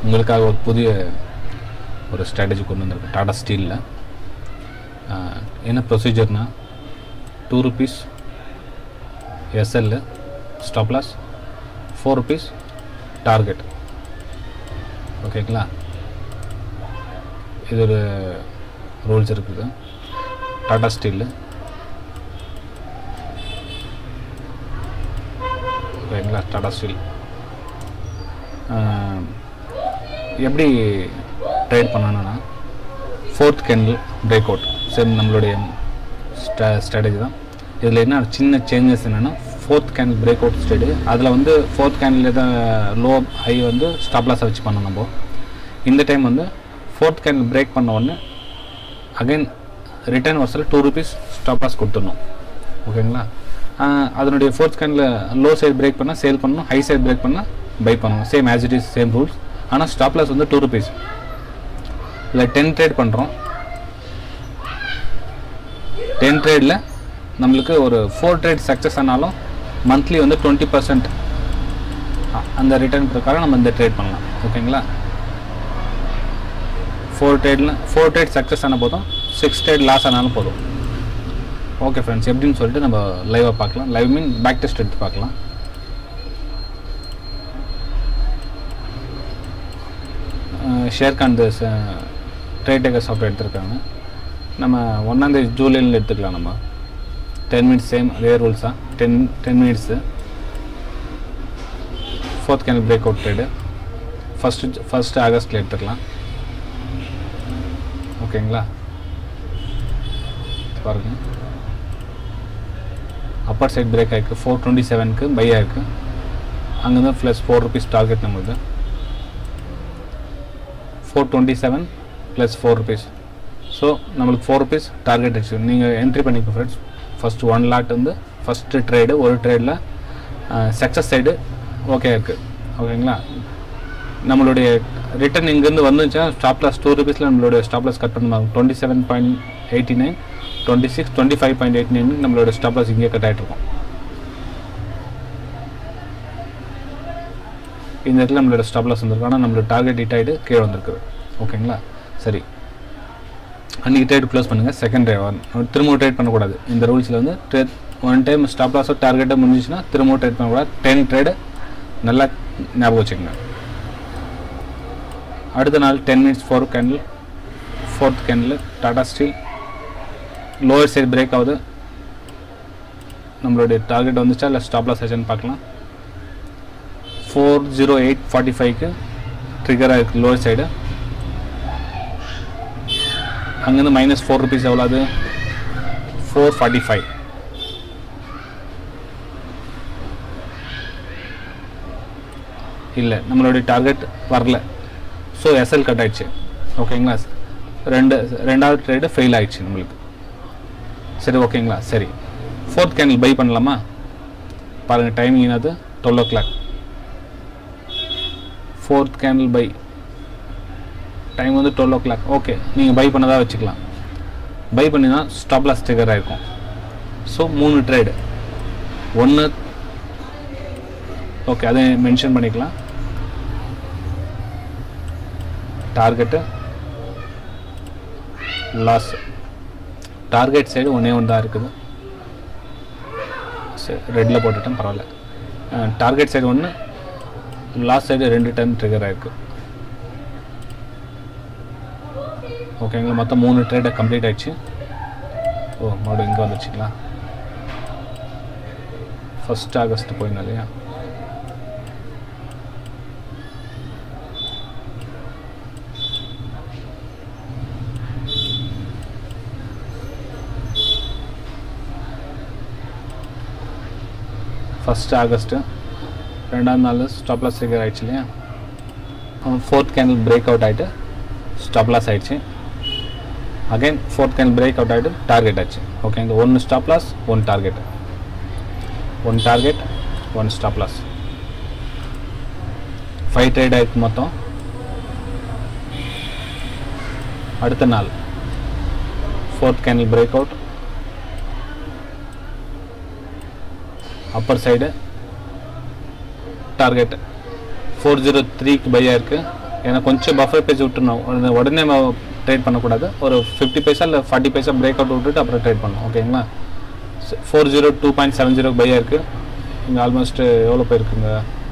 உங்களுக்காக ஒரு புதிய ஒரு ஸ்ட்ராட்டஜி கொண்டு வந்திருக்கேன் டாடா ஸ்டீலில் என்ன ப்ரொசீஜர்னால் two rupees SL stop loss four rupees target ஓகேங்களா இது ஒரு ரூல்ஸ் இருக்குது டாடா ஸ்டீலு ஓகேங்களா டாடா ஸ்டீல் எப்படி ட்ரேட் பண்ணணும்னா fourth candle break out same நம்மளுடைய ஸ்ட்ரா ஸ்ட்ராட்டஜி தான் இதில் என்ன சின்ன சேஞ்சஸ் என்னென்னா ஃபோர்த் கேண்டில் பிரேக் அவுட் ஸ்டேடு அதில் வந்து ஃபோர்த் கேண்டில் தான் லோ ஹை வந்து ஸ்டாப் லாஸை வச்சு பண்ணோம் நம்ம இந்த டைம் வந்து ஃபோர்த் கேண்டில் பிரேக் பண்ண உடனே அகைன் ரிட்டர்ன் வருஷத்தில் டூ ருபீஸ் ஸ்டாப் லாஸ் கொடுத்துடணும் ஓகேங்களா ஆஹ் அதனுடைய fourth candle low side break பண்ணால் சேல் பண்ணணும் ஹை சைடு பிரேக் பண்ணால் பை பண்ணணும் same as it is same rules ஆனால் ஸ்டாப் லாஸ் வந்து டூ ருபீஸ் இல்லை டென் ட்ரேட் பண்ணுறோம் டென் ட்ரேடில் நம்மளுக்கு ஒரு ஃபோர் ட்ரேட் சக்ஸஸ் ஆனாலும் மந்த்லி வந்து டுவெண்ட்டி பர்சன்ட் அந்த ரிட்டர்ன் பிரகாரம் நம்ம இந்த ட்ரேட் பண்ணலாம் ஓகேங்களா ஃபோர் ட்ரேடில் ஃபோர் ட்ரேட் சக்ஸஸ் ஆன போதும் சிக்ஸ் ட்ரேட் லாஸ் ஆனாலும் போதும் ஓகே ஃப்ரெண்ட்ஸ் எப்படின்னு சொல்லிட்டு நம்ம லைவாக பார்க்கலாம் லைவ் மீன் பேக் டெஸ்ட் எடுத்து பார்க்கலாம் ஷேர்கான் ட்ரேட் டேக்கர் சாஃப்ட்வேர் எடுத்திருக்காங்க நம்ம ஒன்றாந்தேதி ஜூலையில் எடுத்துக்கலாம் நம்ம டென் மினிட்ஸ் சேம் அதே ரூல்ஸ் தான் ten ten minutes fourth candle break out trade first first ஆகஸ்ட்டில் எடுத்துக்கலாம் ஓகேங்களா பாருங்க அப்பர் சைட் பிரேக் ஆயிருக்கு ஃபோர் டுவெண்ட்டி செவனுக்கு பை ஆயிருக்கு அங்கேருந்து ப்ளஸ் ஃபோர் ருபீஸ் டார்கெட் நம்மளுது four twenty seven plus four rupees so நம்மளுக்கு ஃபோர் ருபீஸ் டார்கெட் வச்சு நீங்கள் என்ட்ரி பண்ணிக்கோ ஃப்ரெண்ட்ஸ் ஃபஸ்ட்டு ஒன் லாட் வந்து ஃபஸ்ட்டு ட்ரேடு ஒரு ட்ரேடில் சக்ஸஸ் சைடு ஓகே இருக்குது ஓகேங்களா நம்மளுடைய ரிட்டர்ன் இங்கேருந்து வந்துச்சுன்னா ஸ்டாப் லாஸ் டூ ருபீஸில் நம்மளுடைய ஸ்டாப் லாஸ் கட் பண்ணுவாங்க twenty seven point eighty nine twenty six twenty five point eight nine நம்மளோட ஸ்டாப் லாஸ் இங்கே கட் ஆகிட்டு இருக்கும் இந்த இடத்துல நம்மளோட ஸ்டாப் லாஸ் வந்திருக்கு ஆனால் நம்மளோட டார்கெட் ஹிட் ஆகிட்டு கீழே வந்திருக்குது ஓகேங்களா சரி அன்றைக்கி ட்ரேட் க்ளோஸ் பண்ணுங்கள் செகண்ட் டே திரும்ப ட்ரேட் பண்ணக்கூடாது இந்த ரூல்ஸில் வந்து ட்ரேட் ஒன் டைம் ஸ்டாப் லாஸோ டார்கெட்டை முடிஞ்சிச்சுன்னா திரும்ப ட்ரேட் பண்ணக்கூடாது டென் ட்ரேடு நல்லா ஞாபகம் வச்சுக்கோங்க அடுத்த நாள் ten minutes four candle fourth candle Tata steel lower side break ஆகுது நம்மளுடைய டார்கெட் வந்துச்சா இல்லை ஸ்டாப் லாஸ் ஆச்சான்னு பார்க்கலாம் ஃபோர் ஜீரோ எயிட் ஃபார்ட்டி ஃபைவ்க்கு ட்ரிகர் ஆகிருக்கு லோயர் சைடு அங்கேருந்து மைனஸ் ஃபோர் ருபீஸ் எவ்வளோ அது ஃபோர் ஃபார்ட்டி ஃபைவ் இல்லை நம்மளுடைய டார்கெட் வரல ஸோ எஸ்எல் கட் ஆயிடுச்சு ஓகேங்களா ரெண்டு ரெண்டாவது ட்ரேடு ஃபெயில் ஆயிடுச்சு நம்மளுக்கு சரி ஓகேங்களா சரி ஃபோர்த் கேண்டில் பை பண்ணலாமா பாருங்கள் டைமிங் என்னது twelve o'clock fourth candle buy time வந்து டுவெல் ஓ கிளாக் ஓகே நீங்கள் பை பண்ணதாக வச்சுக்கலாம் பை பண்ணினா ஸ்டாப் லாஸ் ட்ரிகர் ஆகிருக்கும் ஸோ மூணு ட்ரேடு ஒன்று ஓகே அதை மென்ஷன் பண்ணிக்கலாம் டார்கெட்டு லாஸ் டார்கெட் சைடு ஒன்றே ஒன்று தான் இருக்குது சரி ரெட்டில் போட்டுட்டேன் பரவாயில்ல டார்கெட் சைடு ஒன்று லாஸ்ட் சைடு ரெண்டு டைம் ட்ரிகர் ஆயிருக்கு ஓகேங்களா மொத்தம் மூணு ட்ரேடை கம்ப்ளீட் ஆயிடுச்சு ஓ மறுபடியும் இங்கே வந்துச்சுங்களா ஃபஸ்ட் ஆகஸ்ட் போயிருந்தோம் இல்லையா ஃபஸ்ட் ஆகஸ்ட்டு ரெண்டாம் நாள் ஸ்டாப் லாஸ் ட்ரிகர் ஆயிடுச்சு இல்லையா ஃபோர்த் கேண்டில் பிரேக் அவுட் ஆகிட்டு ஸ்டாப் லாஸ் ஆயிடுச்சு again fourth candle break out ஆகிட்டு டார்கெட் ஆச்சு ஓகேங்க ஒன்று stop loss one target one target one stop loss five trade ஆயிருக்கு மொத்தம் அடுத்த நாள் fourth candle break out upper side target four zero த்ரீக்கு பை ஆயிருக்கு ஏன்னா கொஞ்சம் பஃபர் பேஜ் விட்டுருணும் உடனே உடனே ட்ரேட் பண்ணக்கூடாது ஒரு ஃபிஃப்டி பைசா இல்லை ஃபார்ட்டி பைசா பிரேக் அவுட் விட்டுட்டு அப்புறம் ட்ரேட் பண்ணணும் ஓகேங்களா four zero two point seven zero பையாக இருக்குது இங்கே ஆல்மோஸ்ட் எவ்வளோ போயிருக்குங்க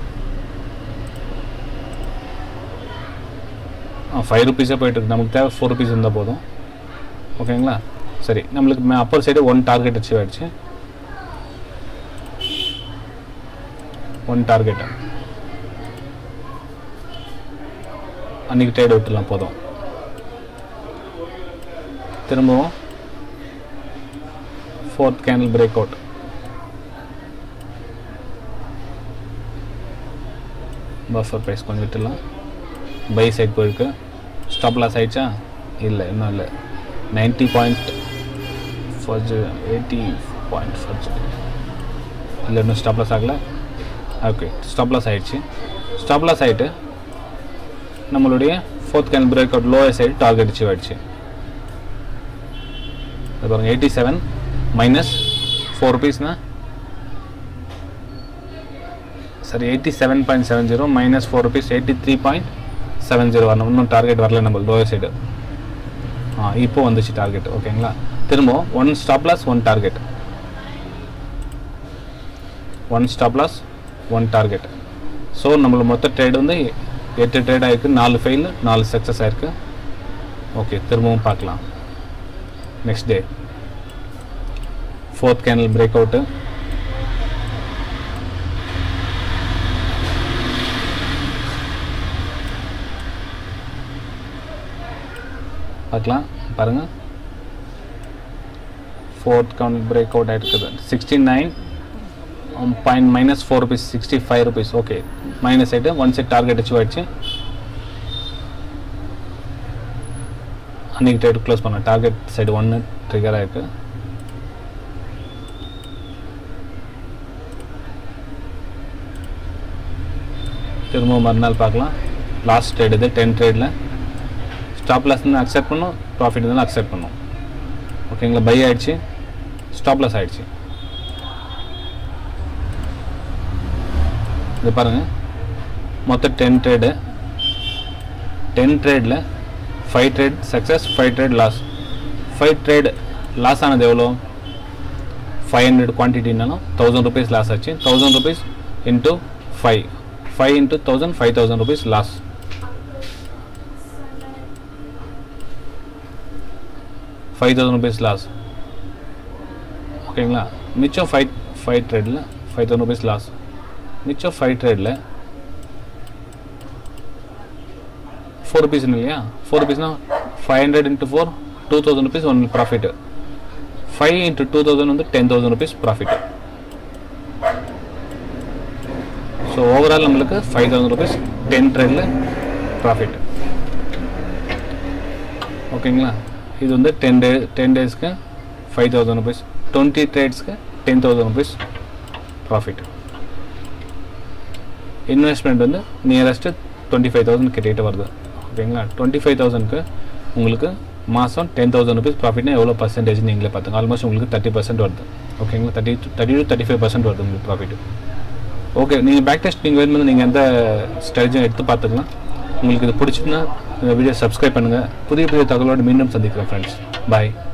ஃபைவ் ருபீஸே போயிட்டு இருக்கு நமக்கு தேவை ஃபோர் ருபீஸ் இருந்தால் போதும் ஓகேங்களா சரி நம்மளுக்கு upper side one target achieve ஆயிடுச்சு ஒன் டார்கெட் அன்றைக்கி ட்ரேட் விட்டுலாம் போதும் திரும்பவும் fourth candle break out buffer price கொஞ்சம் விட்டுலாம் பை சைட் போயிருக்கு ஸ்டாப் லாஸ் ஆயிடுச்சா இல்லை இன்னும் இல்லை நைன்ட்டி பாயிண்ட் ஃபர்ஜ் எயிட்டி பாயிண்ட் ஃபர்ஜ் இல்லை இன்னும் ஸ்டாப் லாஸ் ஆகலை ஓகே ஸ்டாப் லாஸ் ஆயிடுச்சு ஸ்டாப் லாஸ் ஆகிட்டு நம்மளுடைய fourth can break out lower side target achieve ஆயிடுச்சு அது பாருங்க எயிட்டி செவன் மைனஸ் ஃபோர் ருபீஸ்னா சரி eighty seven point seven zero minus four rupees eighty three point seven zero வரணும் இன்னும் டார்கெட் வரல நம்ம லோயர் சைடு ஆ இப்போ வந்துச்சு டார்கெட் ஓகேங்களா திரும்ப one stop loss one target one stop loss one target so நம்மளோட மொத்த ட்ரேட் வந்து எட்டு ட்ரேட் ஆயிருக்கு நாலு ஃபெயில் நாலு சக்ஸஸ் ஆயிருக்கு ஓகே திரும்பவும் பார்க்கலாம் next day fourth candle break out பார்க்கலாம் பாருங்கள் ஃபோர்த் கவுண்ட் பிரேக் அவுட் ஆகிருக்குது sixty nine point minus four rupees sixty five rupees okay minus ஆகிட்டு ஒன் செட் டார்கெட் அச்சீவ் ஆயிடுச்சு அன்றைக்கி ட்ரேட் க்ளோஸ் பண்ண டார்கெட் சைடு ஒன்று ட்ரிகர் ஆகிருக்கு திரும்ப மறுநாள் பார்க்கலாம் லாஸ்ட் ட்ரேட் இது டென் ட்ரேடில் ஸ்டாப் லாஸ் இருந்தால் அக்செப்ட் பண்ணும் ப்ராஃபிட் இருந்தாலும் அக்செப்ட் பண்ணும் ஓகேங்களா பை ஆயிடுச்சு ஸ்டாப் லாஸ் ஆயிடுச்சு இது பாருங்கள் மொத்தம் டென் ட்ரேடு டென் ட்ரேடில் five trade success five trade loss five trade loss ஆனது எவ்வளோ ஃபைவ் ஹண்ட்ரட் குவான்டிட்டினாலும் தௌசண்ட் ருபீஸ் லாஸ் ஆச்சு thousand rupees into five five into thousand five thousand rupees loss five thousand rupees loss ஓகேங்களா மிச்சம் five five ட்ரேடில் five thousand rupees loss மிச்சம் five ட்ரேடில் four rupees இல்லையா ஃபோர் ருபீஸ்னால் five hundred into four two thousand rupees one profit five into two thousand வந்து ten thousand rupees profit so overall நம்மளுக்கு five thousand rupees ten ட்ரெயினில் profit ஓகேங்களா இது வந்து டென் டே டென் டேஸ்க்கு ஃபைவ் தௌசண்ட் ருபீஸ் டுவெண்ட்டி ட்ரேட்ஸ்க்கு ten thousand rupees profit investment வந்து nearest twenty five thousand கிட்டே வருது ஓகேங்களா டுவெண்ட்டி ஃபைவ் தௌசண்ட்க்கு உங்களுக்கு மாதம் டென் தௌசண்ட் ருபீஸ் ப்ராஃபிட்னா எவ்வளோ பர்சன்டேஜ் நீங்களே பார்த்துங்க ஆல்மோஸ்ட் உங்களுக்கு தேர்ட்டி பர்சன்ட் வருது ஓகேங்களா thirty thirty to thirty five percent வருது உங்களுக்கு ப்ராஃபிட் ஓகே நீங்கள் பேக் டெஸ்ட் நீங்கள் வேணும்போது நீங்கள் எந்த ஸ்ட்ராட்டஜியும் எடுத்து பார்த்துக்கலாம் உங்களுக்கு இது பிடிச்சிதுன்னா இந்த வீடியோ சப்ஸ்கிரைப் பண்ணுங்கள் புதிய புதிய தகவலோடு மீண்டும் சந்திக்கிறேன் ஃப்ரெண்ட்ஸ் பாய்